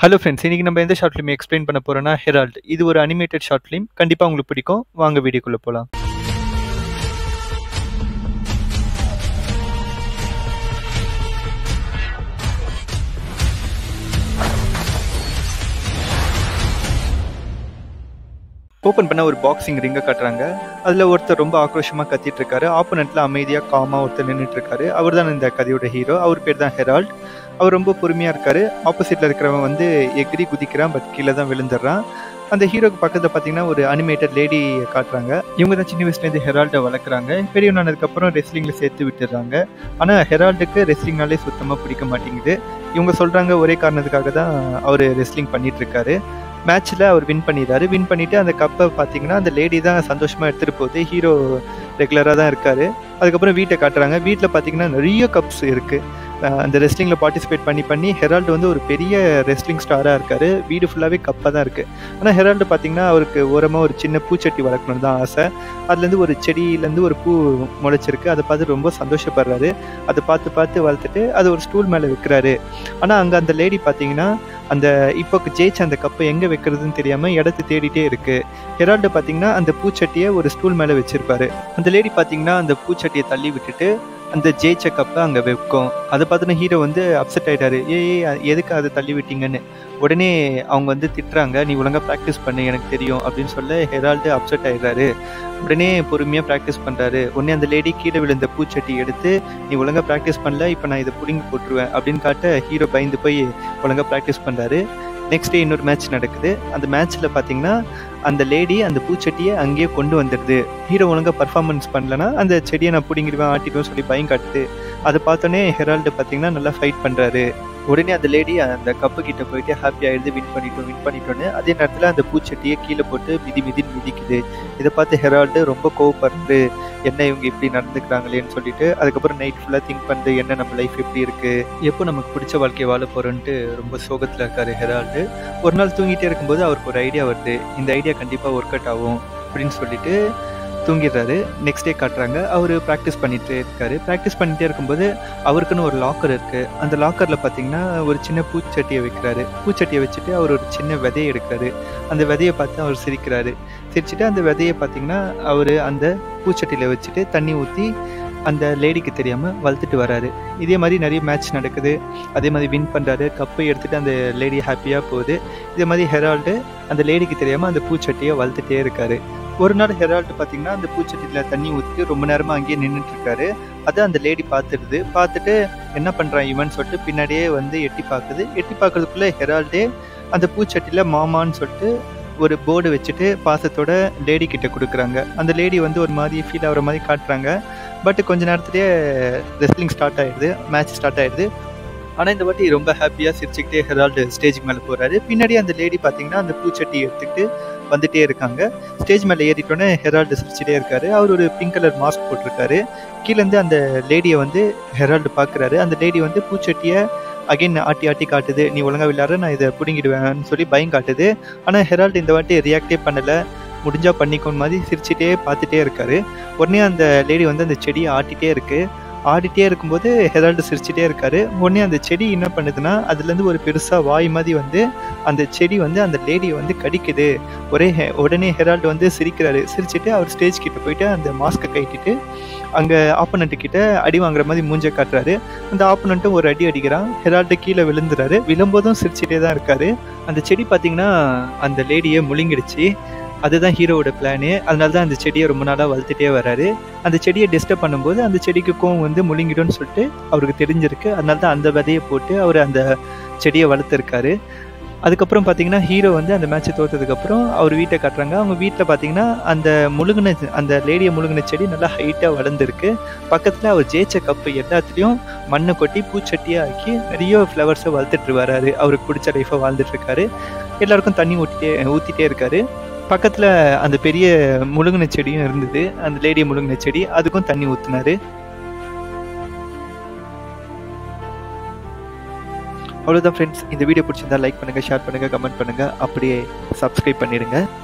hello friends இன்னைக்கு நம்ம எந்த ஷார்ட் ஃபிலிம் எக்ஸ்பிளைன் பண்ண போறோம்னா ஹெரால்ட் இது ஒரு அனிமேட்டட் ஷார்ட் ஃபிலிம் கண்டிப்பாக உங்களுக்கு பிடிக்கும் வாங்க வீடியோக்குள்ளே போகலாம் ஓப்பன் பண்ண ஒரு பாக்ஸிங் ரிங்கை காட்டுறாங்க அதில் ஒருத்தர் ரொம்ப ஆக்ரோஷமாக கத்திட்டு இருக்காரு ஆப்போனண்ட்ல அமைதியாக காமாக ஒருத்தர் நின்றுட்டு இருக்காரு அவர் தான் இந்த கதையோட ஹீரோ அவர் பேர் தான் ஹெரால்ட் அவர் ரொம்ப பொறுமையாக இருக்காரு ஆப்போசிட்டில் இருக்கிறவன் வந்து எகிரி குதிக்கிறான் பட் கீழே தான் விழுந்துடுறான் அந்த ஹீரோக்கு பக்கத்தில் பார்த்தீங்கன்னா ஒரு அனிமேட்டட் லேடி காட்டுறாங்க இவங்க தான் சின்ன வயசுலேருந்து ஹெரால்டை வளர்க்குறாங்க பெரியவனானதுக்கப்புறம் ரெஸ்லிங்கில் சேர்த்து விட்டுடுறாங்க ஆனால் ஹெரால்டுக்கு ரெஸ்லிங்னாலே சுத்தமாக பிடிக்க மாட்டேங்குது இவங்க சொல்கிறாங்க ஒரே காரணத்துக்காக தான் அவர் ரெஸ்லிங் பண்ணிட்டு இருக்காரு மேட்ச்சில் அவர் வின் பண்ணிடுறாரு வின் பண்ணிவிட்டு அந்த கப்பை பார்த்தீங்கன்னா அந்த லேடி தான் சந்தோஷமாக எடுத்துகிட்டு போகுது ஹீரோ ரெகுலராக தான் இருக்கார் அதுக்கப்புறம் வீட்டை காட்டுறாங்க வீட்டில் பார்த்தீங்கன்னா நிறைய கப்ஸ் இருக்குது அந்த ரெஸ்லிங்கில் பார்ட்டிசிபேட் பண்ணி பண்ணி ஹெரால்டு வந்து ஒரு பெரிய ரெஸ்லிங் ஸ்டாராக இருக்கார் வீடு ஃபுல்லாகவே கப்பாக தான் இருக்குது ஆனால் ஹெரால்டு பார்த்தீங்கன்னா அவருக்கு ஓரமாக ஒரு சின்ன பூச்சட்டி வளர்க்கணும்னு தான் ஆசை அதுலேருந்து ஒரு செடியிலேருந்து ஒரு பூ முளைச்சிருக்கு அதை பார்த்து ரொம்ப சந்தோஷப்படுறாரு அதை பார்த்து பார்த்து வளர்த்துட்டு அது ஒரு ஸ்டூல் மேலே வைக்கிறாரு ஆனால் அங்கே அந்த லேடி பார்த்தீங்கன்னா அந்த இப்போ ஜெயிச்ச அந்த கப்பை எங்கே வைக்கிறதுன்னு தெரியாமல் இடத்த தேடிட்டே இருக்கு ஹெரால்டு பார்த்தீங்கன்னா அந்த பூச்சட்டியை ஒரு ஸ்டூல் மேலே வச்சிருப்பாரு அந்த லேடி பார்த்தீங்கன்னா அந்த பூச்சட்டியை தள்ளி விட்டுட்டு அந்த ஜெயிச்ச கப்பை அங்கே வைக்கும் அதை பார்த்துன்னு ஹீரோ வந்து அப்செட் ஆயிட்டாரு ஏய் எதுக்கு அதை தள்ளி விட்டீங்கன்னு உடனே அவங்க வந்து திட்டுறாங்க நீ ஒழுங்காக ப்ராக்டிஸ் பண்ணு எனக்கு தெரியும் அப்படின்னு சொல்ல ஹெரால்டு அப்செட் ஆயிடுறாரு உடனே பொறுமையாக ப்ராக்டிஸ் பண்ணுறாரு உடனே அந்த லேடி கீழே விழுந்த பூச்சட்டி எடுத்து நீ ஒழுங்காக ப்ராக்டிஸ் பண்ணல இப்போ நான் இதை பிடுங்கி போட்டுருவேன் அப்படின்னு காட்ட ஹீரோ பயந்து போய் ஒழுங்காக ப்ராக்டிஸ் பண்ணுறாரு நெக்ஸ்ட் டே இன்னொரு மேட்ச் நடக்குது அந்த மேட்ச்சில் பார்த்தீங்கன்னா அந்த லேடி அந்த பூச்செடியை அங்கேயே கொண்டு வந்துடுது ஹீரோ ஒழுங்காக பர்ஃபார்மன்ஸ் பண்ணலன்னா அந்த செடியை நான் பிடிங்கிடுவேன் ஆட்டிடுவேன் சொல்லி பயம் காட்டுது அதை பார்த்தோன்னே ஹெரால்டு பார்த்தீங்கன்னா நல்லா ஃபைட் பண்ணுறாரு உடனே அந்த லேடி அந்த கப்பு கிட்ட போயிட்டு ஹாப்பி ஆயிடுது வின் பண்ணிட்டோம் வின் பண்ணிட்டோன்னு அதே நேரத்தில் அந்த பூச்செட்டியை கீழே போட்டு மிதி மிதின்னு மிதிக்குது இதை பார்த்து ஹெரால்டு ரொம்ப கோவப்படுறது என்ன இவங்க இப்படி நடந்துக்கிறாங்களேன்னு சொல்லிட்டு அதுக்கப்புறம் நைட் ஃபுல்லாக திங்க் பண்ணுறது என்ன நம்ம லைஃப் எப்படி இருக்கு எப்போ நமக்கு பிடிச்ச வாழ்க்கையை வாழ போறோன்ட்டு ரொம்ப சோகத்தில் இருக்காரு ஹெரால்டு ஒரு நாள் தூங்கிட்டே இருக்கும்போது அவருக்கு ஒரு ஐடியா வருது இந்த ஐடியா கண்டிப்பாக ஒர்க் அவுட் ஆகும் அப்படின்னு சொல்லிட்டு தூங்கிடுறாரு நெக்ஸ்ட் டே காட்டுறாங்க அவர் ப்ராக்டிஸ் பண்ணிகிட்டே இருக்காரு ப்ராக்டிஸ் பண்ணிகிட்டே இருக்கும்போது அவருக்குன்னு ஒரு லாக்கர் இருக்குது அந்த லாக்கரில் பார்த்தீங்கன்னா ஒரு சின்ன பூச்சட்டியை வைக்கிறாரு பூச்சட்டியை வச்சுட்டு அவர் ஒரு சின்ன விதையை எடுக்கிறாரு அந்த விதையை பார்த்து அவர் சிரிக்கிறாரு சிரிச்சுட்டு அந்த விதையை பார்த்தீங்கன்னா அவர் அந்த பூச்சட்டியில் வச்சுட்டு தண்ணி ஊற்றி அந்த லேடிக்கு தெரியாமல் வளர்த்துட்டு வராரு இதே மாதிரி நிறைய மேட்ச் நடக்குது அதே மாதிரி வின் பண்ணுறாரு கப்பை எடுத்துகிட்டு அந்த லேடி ஹாப்பியாக போகுது இதே மாதிரி ஹெரால்டு அந்த லேடிக்கு தெரியாமல் அந்த பூச்சட்டியை வளர்த்துட்டே இருக்காரு ஒரு நாள் ஹெரால்டு பார்த்தீங்கன்னா அந்த பூச்சட்டியில் தண்ணி ஊற்றிட்டு ரொம்ப நேரமாக அங்கேயே நின்றுட்டு இருக்காரு அதை அந்த லேடி பார்த்துடுது பார்த்துட்டு என்ன பண்ணுறான் இவன் சொல்லிட்டு பின்னாடியே வந்து எட்டி பார்க்குது எட்டி பார்க்கறதுக்குள்ளே ஹெரால்டே அந்த பூச்சட்டியில் மாமான்னு சொல்லிட்டு ஒரு போர்டு வச்சுட்டு பாசத்தோட லேடி கிட்ட கொடுக்குறாங்க அந்த லேடி வந்து ஒரு மாதிரி ஃபீல் ஆகிற மாதிரி காட்டுறாங்க பட் கொஞ்ச நேரத்துலேயே ரெஸ்லிங் ஸ்டார்ட் ஆயிடுது மேட்ச் ஸ்டார்ட் ஆயிடுது ஆனால் இந்த வாட்டி ரொம்ப ஹாப்பியாக சிரிச்சுக்கிட்டே ஹெரால்டு ஸ்டேஜுக்கு மேலே போகிறாரு பின்னாடி அந்த லேடி பார்த்தீங்கன்னா அந்த பூச்சட்டி எடுத்துக்கிட்டு வந்துட்டே இருக்காங்க ஸ்டேஜ் மேலே ஏறிட்டோன்னே ஹெரால்டு சிரிச்சுட்டே இருக்காரு அவர் ஒரு பிங்க் கலர் மாஸ்க் போட்டிருக்காரு கீழேருந்து அந்த லேடியை வந்து ஹெரால்டு பார்க்குறாரு அந்த லேடி வந்து பூச்சட்டியை அகைன் ஆட்டி ஆட்டி காட்டுது நீ ஒழுங்கா விளையாடுற நான் இதை பிடுங்கிடுவேன்னு சொல்லி பயம் காட்டுது ஆனால் ஹெரால்டு இந்த வாட்டி ரியாக்டே பண்ணலை முடிஞ்சா பண்ணிக்கோன்னு மாதிரி சிரிச்சுட்டே பார்த்துட்டே இருக்காரு உடனே அந்த லேடி வந்து அந்த செடியை ஆட்டிகிட்டே இருக்கு ஆடிட்டே இருக்கும்போது ஹெரால்டு சிரிச்சுட்டே இருக்காரு உடனே அந்த செடி என்ன பண்ணுதுன்னா அதுலேருந்து ஒரு பெருசாக வாய் மாதிரி வந்து அந்த செடி வந்து அந்த லேடியை வந்து கடிக்குது ஒரே உடனே ஹெரால்டு வந்து சிரிக்கிறாரு சிரிச்சுட்டு அவர் ஸ்டேஜ் கிட்ட போயிட்டு அந்த மாஸ்க்கை கட்டிட்டு அங்கே ஆப்போனண்ட்டு கிட்ட அடி வாங்குற மாதிரி மூஞ்ச காட்டுறாரு அந்த ஆப்போனண்ட்டும் ஒரு அடி அடிக்கிறான் ஹெரால்டு கீழே விழுந்துறாரு விழும்போதும் சிரிச்சுட்டே தான் இருக்காரு அந்த செடி பார்த்தீங்கன்னா அந்த லேடியை முழுங்கிடுச்சு அதுதான் ஹீரோவோட பிளானு அதனால தான் அந்த செடியை ரொம்ப நாளாக வளர்த்துட்டே வராரு அந்த செடியை டிஸ்டர்ப் பண்ணும்போது அந்த செடிக்கு கோவம் வந்து முழுங்கிடும்னு சொல்லிட்டு அவருக்கு தெரிஞ்சிருக்கு அதனால தான் அந்த விதையை போட்டு அவர் அந்த செடியை வளர்த்துருக்காரு அதுக்கப்புறம் பார்த்தீங்கன்னா ஹீரோ வந்து அந்த மேட்ச்சை தோற்றதுக்கப்புறம் அவர் வீட்டை காட்டுறாங்க அவங்க வீட்டில் பார்த்தீங்கன்னா அந்த முழுங்கின அந்த லேடியை முழுங்கின செடி நல்லா ஹைட்டாக வளர்ந்துருக்கு பக்கத்தில் அவர் ஜெயிச்ச கப்பு எல்லாத்துலேயும் மண்ணை கொட்டி பூச்சட்டியாக ஆக்கி நிறைய ஃப்ளவர்ஸை வளர்த்துட்டு வராரு அவருக்கு பிடிச்ச லைஃப்பை வாழ்ந்துட்டு இருக்காரு எல்லாருக்கும் தண்ணி ஊற்றிட்டே ஊற்றிட்டே இருக்காரு பக்கத்தில் அந்த பெரிய முழுங்கின செடியும் இருந்தது அந்த லேடியை முழுங்கின செடி அதுக்கும் தண்ணி ஊற்றினாரு அவ்வளோதான் ஃப்ரெண்ட்ஸ் இந்த வீடியோ பிடிச்சிருந்தா லைக் பண்ணுங்கள் ஷேர் பண்ணுங்கள் கமெண்ட் பண்ணுங்கள் அப்படியே சப்ஸ்கிரைப் பண்ணிடுங்க